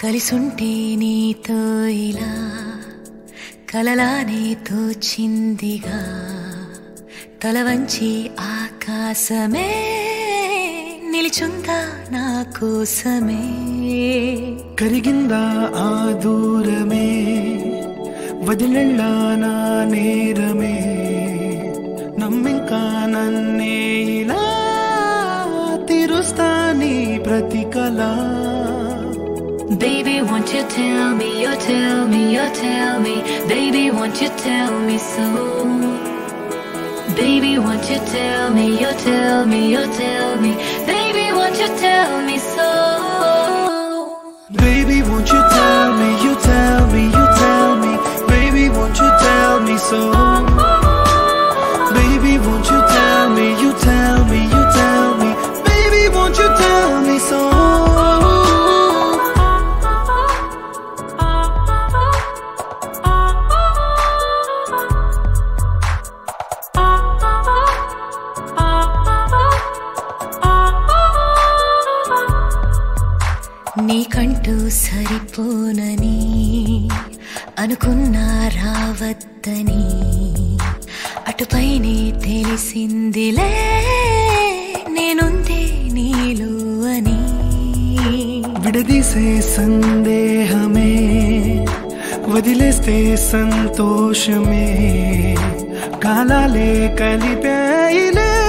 కలిసుంటే నీతో ఇలా కలలానే తోచిందిగా తల వంచి ఆకాశమే నిలిచుందా నా కోసమే కరిగిందా ఆ దూరమే వదిలెళ్ళా నా నేరమే నమ్మింకా నన్నే ఇలా తీరుస్తా నీ ప్రతి కళ Baby, won't you tell me, you tell me, you tell me Baby, won't you tell me so Baby, won't you tell me, you tell me, you tell me Baby, won't you tell me so Baby, won't you tell me, you tell me, you tell me Baby, won't you tell me so Baby, won't you tell me, you tell me, you tell me Baby, won't you tell me so నీకంటూ సరిపోనని అనుకున్నా రావద్దని అటుపైనే తెలిసిందిలే నేనుందే నీలో అని విడదీసే సందేహమే వదిలేస్తే సంతోషమే కాలాలే కలిపాయిలే